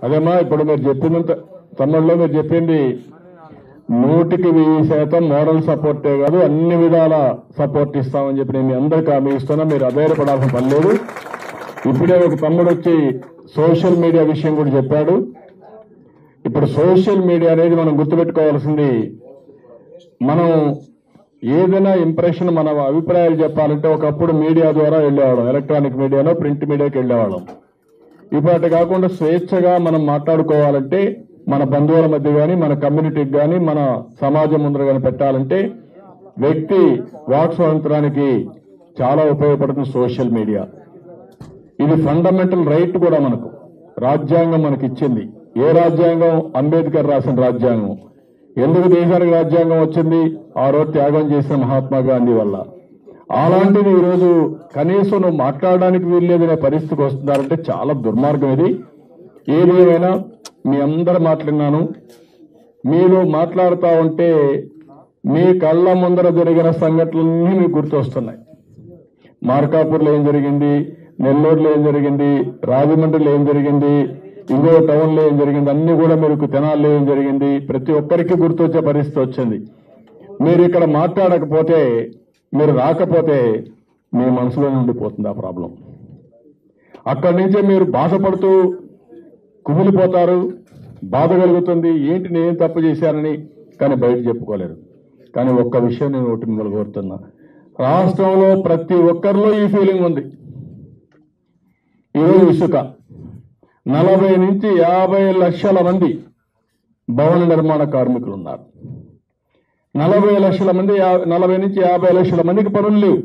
అదేమ్మా ఇప్పుడు మీరు చెప్పినంత తమిళలో మీరు చెప్పింది నూటికి వెయ్యి శాతం మోడల్ సపోర్టే కాదు అన్ని విధాల సపోర్ట్ ఇస్తామని చెప్పి నేను మీ అందరికీ హామీ ఇస్తున్నా మీరు అధైర్యపడాల్సిన పని లేదు ఇప్పుడే ఒక తమ్ముడు వచ్చి సోషల్ మీడియా విషయం కూడా చెప్పాడు ఇప్పుడు సోషల్ మీడియా అనేది మనం గుర్తుపెట్టుకోవాల్సింది మనం ఏదైనా ఇంప్రెషన్ మన అభిప్రాయాలు చెప్పాలంటే ఒకప్పుడు మీడియా ద్వారా వెళ్ళేవాళ్ళం ఎలక్ట్రానిక్ మీడియాలో ప్రింట్ మీడియాకి వెళ్ళేవాళ్ళం ఇప్పుడు అటు కాకుండా స్వేచ్ఛగా మనం మాట్లాడుకోవాలంటే మన బంధువుల మధ్య కానీ మన కమ్యూనిటీకి కానీ మన సమాజం ముందర కానీ పెట్టాలంటే వ్యక్తి వాక్ స్వాతంత్రానికి చాలా ఉపయోగపడుతుంది సోషల్ మీడియా ఇది ఫండమెంటల్ రైట్ కూడా మనకు రాజ్యాంగం మనకి ఇచ్చింది ఏ రాజ్యాంగం అంబేద్కర్ రాసిన రాజ్యాంగం ఎందుకు దేశానికి రాజ్యాంగం వచ్చింది ఆ రోజు త్యాగం చేసిన మహాత్మా గాంధీ వల్ల అలాంటిది ఈరోజు కనీసం నువ్వు మాట్లాడడానికి వీల్లేదనే పరిస్థితికి వస్తున్నారంటే చాలా దుర్మార్గం ఇది ఏది ఏమైనా మీ అందరు మాట్లాడినాను మీరు మాట్లాడుతూ ఉంటే మీ కళ్ళ ముందర జరిగిన సంఘటనలన్నీ మీకు గుర్తొస్తున్నాయి మార్కాపూర్లో ఏం జరిగింది నెల్లూరులో ఏం జరిగింది రాజమండ్రిలో ఏం జరిగింది ఇంకో టౌన్లో ఏం జరిగింది అన్ని కూడా మీకు తెనాల్లో ఏం జరిగింది ప్రతి ఒక్కరికి గుర్తొచ్చే పరిస్థితి వచ్చింది మీరు ఇక్కడ మాట్లాడకపోతే మీరు రాకపోతే మీ మనసులో ఉండిపోతుంది ఆ ప్రాబ్లం అక్కడి నుంచే మీరు బాధపడుతూ కుమిలిపోతారు బాధ కలుగుతుంది ఏంటి నేను తప్పు చేశానని కానీ బయట చెప్పుకోలేరు కానీ ఒక్క విషయం నేను ఒకటి మిమ్మల్ని కోరుతున్నా రాష్ట్రంలో ప్రతి ఒక్కరిలో ఈ ఫీలింగ్ ఉంది ఈరోజు ఇసుక నలభై నుంచి యాభై లక్షల మంది భవన నిర్మాణ కార్మికులు ఉన్నారు నలభై లక్షల మంది యా- నలభై నుంచి యాభై లక్షల మందికి పనులు లేవు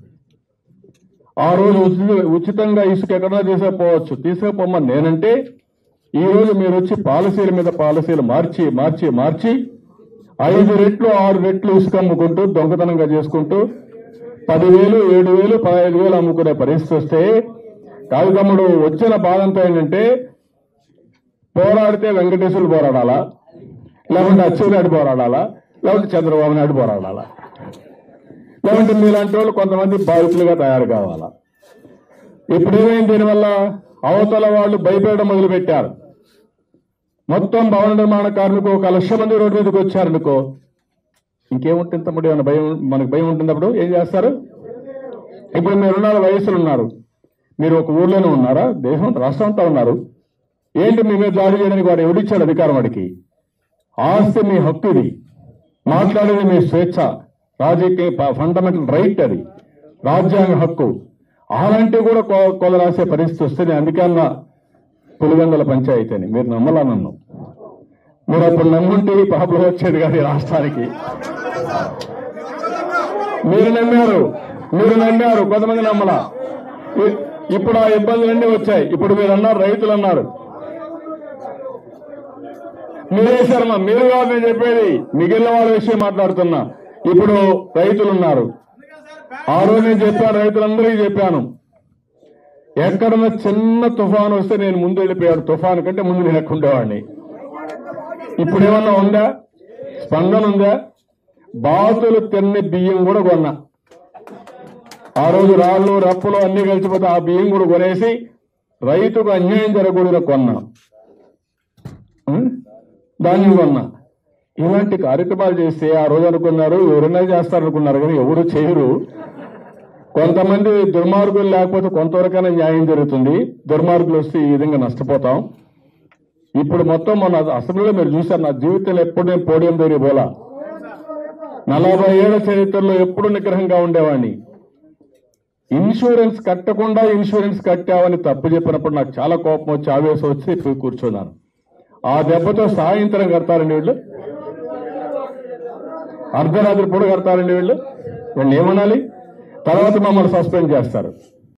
ఆ రోజు ఉచిత- ఉచితంగా ఇసుక ఎక్కడైనా తీసుకుపోవచ్చు తీసుకుపోమని నేనంటే ఈ రోజు మీరు వచ్చి పాలసీల మీద పాలసీలు మార్చి మార్చి మార్చి ఐదు రెట్లు ఆరు రెట్లు ఇసుక అమ్ముకుంటూ దొంగతనంగా చేసుకుంటూ పదివేలు ఏడు వేలు పదహైదు వేలు అమ్ముకునే పరిస్థితి వస్తే కాదు తమ్ముడు వచ్చిన బాధంతో ఏంటంటే పోరాడితే వెంకటేశ్వరులు పోరాడాలా లేకుంటే అచ్చెన్నాయుడు పోరాడాలా లేకుంటే చంద్రబాబు నాయుడు పోరాడాలా లేకుంటే మీలాంటి వాళ్ళు కొంతమంది బాధితులుగా తయారు కావాలా ఇప్పుడు ఏమైంది దీనివల్ల అవతల వాళ్ళు భయపడడం మొదలుపెట్టారు మొత్తం భవన నిర్మాణ కార్మికులు ఒక లక్ష మంది రోడ్డు మీదకి వచ్చారనుకో ఇంకేముంటుంది తమ్ముడు ఏమైనా భయం మనకు భయం ఉంటుంది అప్పుడు ఏం చేస్తారు ఇప్పుడు మీరున్నారు వయసులు ఉన్నారు మీరు ఒక ఊర్లోనే ఉన్నారా దేశం రాష్ట్రం అంతా ఉన్నారు ఏంటి మీ మీద దాడి చేయడానికి వాడు ఎవడిచ్చాడు అధికారం వాడికి ఆస్తి మీ హక్కు ఇది మాట్లాడేది మీ స్వేచ్ఛ రాజకీయ ఫండమెంటల్ రైట్ అది రాజ్యాంగ హక్కు అలాంటివి కూడా కొ- కొల రాసే పరిస్థితి వస్తే నేను అందుకే అన్న పులివెందల పంచాయతీ అని మీరు నమ్మలా నన్ను మీరు అప్పుడు నమ్ముంటే ఈ పాపలు వచ్చేది కాదు ఈ రాష్ట్రానికి మీరు నమ్మారు మీరు నమ్మారు కొంతమంది నమ్మలా ఇ- ఇప్పుడు ఆ ఇబ్బందులన్నీ వచ్చాయి ఇప్పుడు మీరు అన్నారు రైతులు అన్నారు మీరే శర్మ మీరు కాదు నేను చెప్పేది మిగిలిన వాళ్ళ విషయం మాట్లాడుతున్నా ఇప్పుడు రైతులు ఉన్నారు ఆ రోజు నేను చెప్పాను రైతులందరికీ చెప్పాను ఎక్కడన్నా చిన్న తుఫాను వస్తే నేను ముందు వెళ్ళిపోయాడు తుఫాను కంటే ముందు నేను ఎక్కడ ఉండేవాడిని ఇప్పుడు ఏమన్నా ఉందా స్పందన ఉందా బాతులు తిన్న బియ్యం కూడా కొన్నా ఆ రోజు రాళ్ళు రప్పులు అన్ని కలిసిపోతే ఆ బియ్యం కూడా కొనేసి రైతుకు అన్యాయం జరగకూడదు కొన్నా ఉం? దాన్ని కొన్నా ఇలాంటి కార్యక్రమాలు చేస్తే ఆ రోజు అనుకున్నారు ఎవరైనా చేస్తారనుకున్నారు కానీ ఎవరు చేయరు కొంతమంది దుర్మార్గులు లేకపోతే కొంతవరకైనా న్యాయం జరుగుతుంది దుర్మార్గులు వస్తే ఈ విధంగా నష్టపోతాం ఇప్పుడు మొత్తం మన అసెంబ్లీలో మీరు చూశారు నా జీవితంలో ఎప్పుడు నేను పోడియం దగ్గర పోలా నలభై ఏళ్ల చరిత్రలో ఎప్పుడు నిగ్రహంగా ఉండేవాడిని ఇన్సూరెన్స్ కట్టకుండా ఇన్సూరెన్స్ కట్టావని తప్పు చెప్పినప్పుడు నాకు చాలా కోపం వచ్చి ఆవేశం వచ్చి పోయి కూర్చున్నాను ఆ దెబ్బతో సాయంత్రం కడతారండి వీళ్ళు అర్ధరాత్రి పూట కడతారండి వీళ్ళు వీళ్ళు ఏమనాలి తర్వాత మమ్మల్ని సస్పెండ్ చేస్తారు